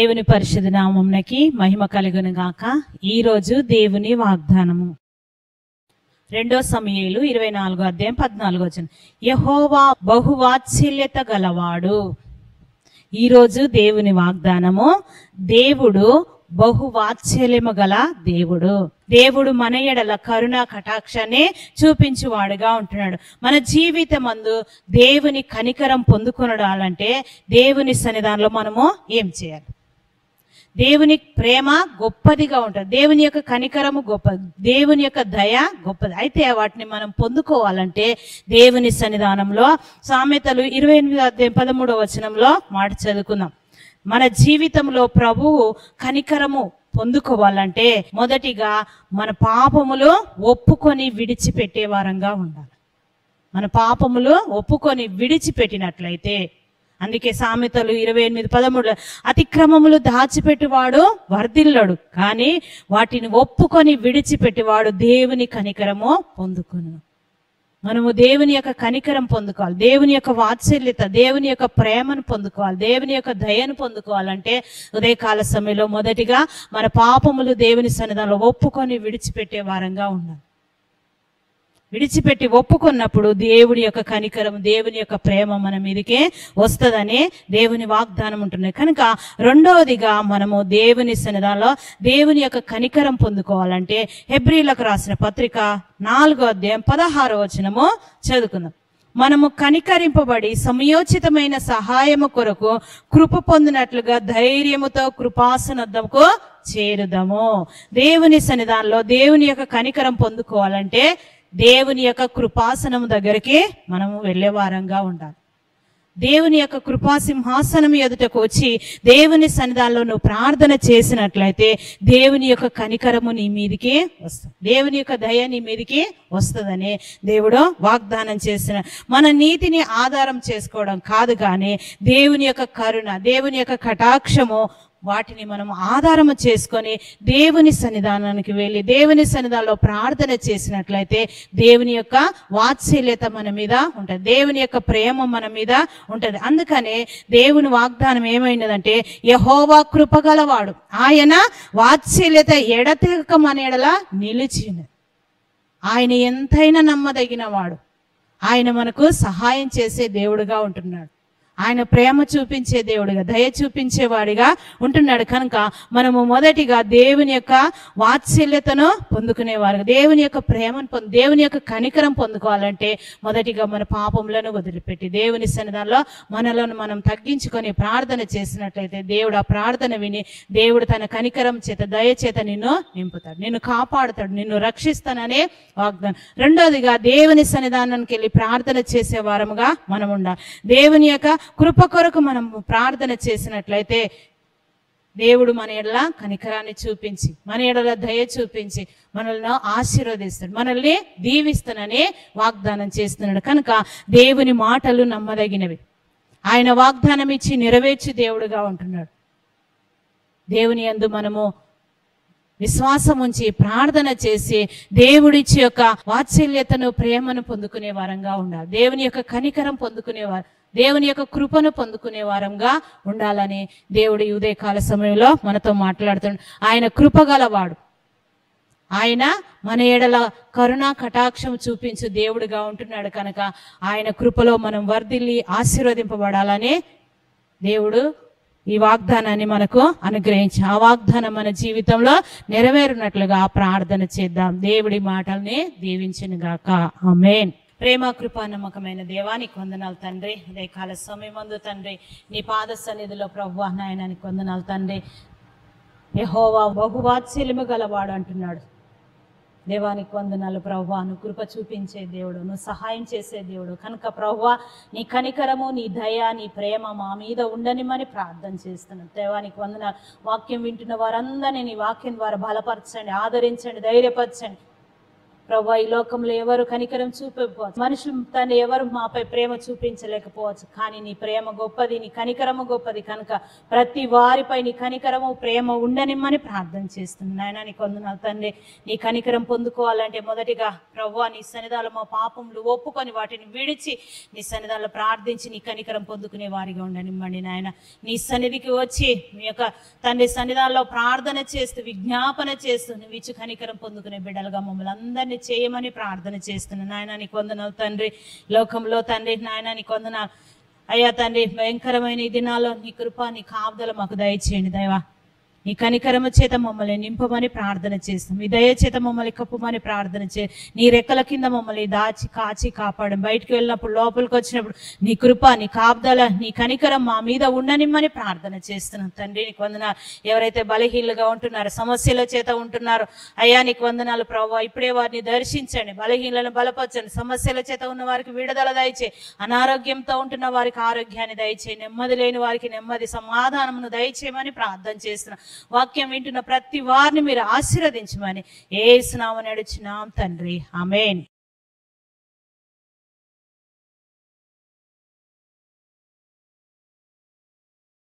దేవుని పరిశుద్ధ నామంనకి మహిమ కలుగును గాక ఈ రోజు దేవుని వాగ్దానము రెండో సమయలు ఇరవై నాలుగో అధ్యాయం పద్నాలుగో వచ్చిన యహోవా బహువాత్సల్యత గలవాడు ఈరోజు దేవుని వాగ్దానము దేవుడు బహువాత్సల్యము గల దేవుడు దేవుడు మన ఎడల కరుణ కటాక్షాన్ని చూపించువాడుగా ఉంటున్నాడు మన జీవితం అందు దేవుని కనికరం పొందుకొనడాలంటే దేవుని సన్నిధానంలో మనము ఏం చేయాలి దేవుని ప్రేమ గొప్పదిగా ఉంటుంది దేవుని యొక్క కనికరము గొప్పది దేవుని యొక్క దయ గొప్పది అయితే వాటిని మనం పొందుకోవాలంటే దేవుని సన్నిధానంలో సామెతలు ఇరవై ఎనిమిది అధ్యాయం పదమూడవ వచనంలో మాట చదువుకుందాం మన జీవితంలో ప్రభువు కనికరము పొందుకోవాలంటే మొదటిగా మన పాపములు ఒప్పుకొని విడిచిపెట్టే వారంగా ఉండాలి మన పాపములు ఒప్పుకొని విడిచిపెట్టినట్లయితే అందుకే సామెతలు ఇరవై ఎనిమిది పదమూడు అతిక్రమములు దాచిపెట్టువాడు వర్ధిల్లడు కానీ వాటిని ఒప్పుకొని విడిచిపెట్టివాడు దేవుని కనికరము పొందుకును మనము దేవుని యొక్క కనికరం పొందుకోవాలి దేవుని యొక్క వాత్సల్యత దేవుని యొక్క ప్రేమను పొందుకోవాలి దేవుని యొక్క దయను పొందుకోవాలంటే ఉదయకాల సమయంలో మొదటిగా మన పాపములు దేవుని సన్నిధానంలో ఒప్పుకొని విడిచిపెట్టే వారంగా ఉండాలి విడిచిపెట్టి ఒప్పుకున్నప్పుడు దేవుడి యొక్క కనికరం దేవుని యొక్క ప్రేమ మన మీదకే వస్తుందని దేవుని వాగ్దానం ఉంటున్నాయి కనుక రెండవదిగా మనము దేవుని సన్నిధానంలో దేవుని యొక్క కనికరం పొందుకోవాలంటే హెబ్రిలకు రాసిన పత్రిక నాలుగో అధ్యాయం పదహారో వచనము చదువుకుందాం మనము కనికరింపబడి సమయోచితమైన సహాయము కొరకు కృప పొందినట్లుగా ధైర్యముతో కృపాసనద్దముకు చేరుదాము దేవుని సన్నిధానంలో దేవుని యొక్క కనికరం పొందుకోవాలంటే దేవుని యొక్క కృపాసనం దగ్గరికి మనము వెళ్ళే వారంగా ఉండాలి దేవుని యొక్క కృపా సింహాసనం ఎదుటకు వచ్చి దేవుని సన్నిధానంలో నువ్వు ప్రార్థన చేసినట్లయితే దేవుని యొక్క కనికరము నీ మీదికి వస్తుంది దేవుని యొక్క దయ నీ మీదికి వస్తుందని దేవుడు వాగ్దానం చేసిన మన నీతిని ఆధారం చేసుకోవడం కాదు కానీ దేవుని యొక్క కరుణ దేవుని యొక్క కటాక్షము వాటిని మనం ఆధారము చేసుకొని దేవుని సన్నిధానానికి వెళ్ళి దేవుని సన్నిధానంలో ప్రార్థన చేసినట్లయితే దేవుని యొక్క వాత్సల్యత మన మీద ఉంటుంది దేవుని యొక్క ప్రేమ మన మీద ఉంటుంది అందుకనే దేవుని వాగ్దానం ఏమైనదంటే యహోవా కృపగలవాడు ఆయన వాత్సల్యత ఎడతెగక మన ఎడల నిలిచినది ఆయన ఎంతైనా నమ్మదగిన వాడు ఆయన మనకు సహాయం చేసే దేవుడుగా ఉంటున్నాడు ఆయన ప్రేమ చూపించే దేవుడిగా దయ చూపించేవాడిగా ఉంటున్నాడు కనుక మనము మొదటిగా దేవుని యొక్క వాత్సల్యతను పొందుకునేవారు దేవుని యొక్క ప్రేమను పొందు దేవుని యొక్క కనికరం పొందుకోవాలంటే మొదటిగా మన పాపములను వదిలిపెట్టి దేవుని సన్నిధానంలో మనలను మనం తగ్గించుకొని ప్రార్థన చేసినట్లయితే దేవుడు ఆ ప్రార్థన విని దేవుడు తన కనికరం చేత దయ చేత నిన్ను నింపుతాడు నిన్ను కాపాడుతాడు నిన్ను రక్షిస్తాననే వాగ్దానం రెండోదిగా దేవుని సన్నిధానానికి వెళ్ళి ప్రార్థన చేసే వారముగా మనం ఉండాలి దేవుని యొక్క కృప కొరకు మనం ప్రార్థన చేసినట్లయితే దేవుడు మన ఎడల కనికరాన్ని చూపించి మన ఎడల దయ చూపించి మనల్ని ఆశీర్వదిస్తాడు మనల్ని దీవిస్తానని వాగ్దానం చేస్తున్నాడు కనుక దేవుని మాటలు నమ్మదగినవి ఆయన వాగ్దానం ఇచ్చి నెరవేర్చి దేవుడుగా ఉంటున్నాడు దేవుని యందు మనము విశ్వాసం ఉంచి ప్రార్థన చేసి దేవుడిచ్చి యొక్క వాత్సల్యతను ప్రేమను పొందుకునే వారంగా ఉండాలి దేవుని యొక్క కనికరం పొందుకునేవారు దేవుని యొక్క కృపను పొందుకునే వారంగా ఉండాలని దేవుడు ఈ ఉదయకాల సమయంలో మనతో మాట్లాడుతున్నాడు ఆయన కృపగలవాడు ఆయన మన ఎడల కరుణా కటాక్షం చూపించు దేవుడుగా ఉంటున్నాడు కనుక ఆయన కృపలో మనం వర్ధిల్లి ఆశీర్వదింపబడాలని దేవుడు ఈ వాగ్దానాన్ని మనకు అనుగ్రహించి ఆ వాగ్దానం మన జీవితంలో నెరవేరునట్లుగా ప్రార్థన చేద్దాం దేవుడి మాటల్ని దీవించిన గాక ఆమేన్ ప్రేమ కృపా నమ్మకమైన దేవానికి వందనాలు తండ్రి అదే కాల సమయమందు తండ్రి నీ పాద సన్నిధిలో ప్రభు నాయనానికి వందనాలు తండ్రి యెహోవా బహువాత్సల్యము గలవాడు అంటున్నాడు దేవానికి వందనాలు ప్రభు నువ్వు కృప చూపించే దేవుడు నువ్వు సహాయం చేసే దేవుడు కనుక ప్రభు నీ కనికరము నీ దయ నీ ప్రేమ మా మీద ఉండనిమని ప్రార్థన చేస్తున్నాను దేవానికి వందనాలు వాక్యం వింటున్న వారందరినీ నీ వాక్యం ద్వారా బలపరచండి ఆదరించండి ధైర్యపరచండి ప్రభా ఈ లోకంలో ఎవరు కనికరం చూపకపోవచ్చు మనుషు తండ్రి ఎవరు మాపై ప్రేమ చూపించలేకపోవచ్చు కానీ నీ ప్రేమ గొప్పది నీ కనికరము గొప్పది కనుక ప్రతి వారిపై నీ కనికరము ప్రేమ ఉండనిమ్మని ప్రార్థన చేస్తుంది నాయన నీ కొందనాలు తండ్రి నీ కనికరం పొందుకోవాలంటే మొదటిగా ప్రభా నీ సన్నిధాలు మా పాపములు ఒప్పుకొని వాటిని విడిచి నీ సన్నిధానంలో ప్రార్థించి నీ కనికరం పొందుకునే వారిగా ఉండనివ్వండి నాయన నీ సన్నిధికి వచ్చి మీ యొక్క తండ్రి సన్నిధానంలో ప్రార్థన చేస్తూ విజ్ఞాపన చేస్తూ నువ్వు ఇచ్చి కనికరం పొందుకునే బిడ్డలుగా మమ్మల్ని అందరినీ చేయమని ప్రార్థన చేస్తున్నాను నాయన నీ కొందనాలు తండ్రి లోకంలో తండ్రి నాయన నీ కొందనాలు అయ్యా తండ్రి భయంకరమైన ఈ దినాల్లో నీ కృప నీ కాపుదల మాకు దయచేయండి దైవా నీ కనికరమ చేత మమ్మల్ని నింపమని ప్రార్థన చేస్తాం మీ దయ చేత మమ్మల్ని కప్పుమని ప్రార్థన చే నీ రెక్కల కింద మమ్మల్ని దాచి కాచి కాపాడం బయటికి వెళ్ళినప్పుడు లోపలికి వచ్చినప్పుడు నీ కృప నీ కాపుదల నీ కనికరం మా మీద ఉండనిమ్మని ప్రార్థన చేస్తున్నాం తండ్రి నీకు వందనాలు ఎవరైతే బలహీనలుగా ఉంటున్నారో సమస్యల చేత ఉంటున్నారో అయ్యా నీకు వందనాలు ప్రభావ ఇప్పుడే వారిని దర్శించండి బలహీనలను బలపరచండి సమస్యల చేత ఉన్న వారికి విడుదల దయచే అనారోగ్యంతో ఉంటున్న వారికి ఆరోగ్యాన్ని దయచే నెమ్మది లేని వారికి నెమ్మది సమాధానమును దయచేయమని ప్రార్థన చేస్తున్నాం వాక్యం వింటున్న ప్రతి వారిని మీరు ఆశీర్వదించమని ఏ స్నామని నడుచున్నాం తండ్రి ఆమెన్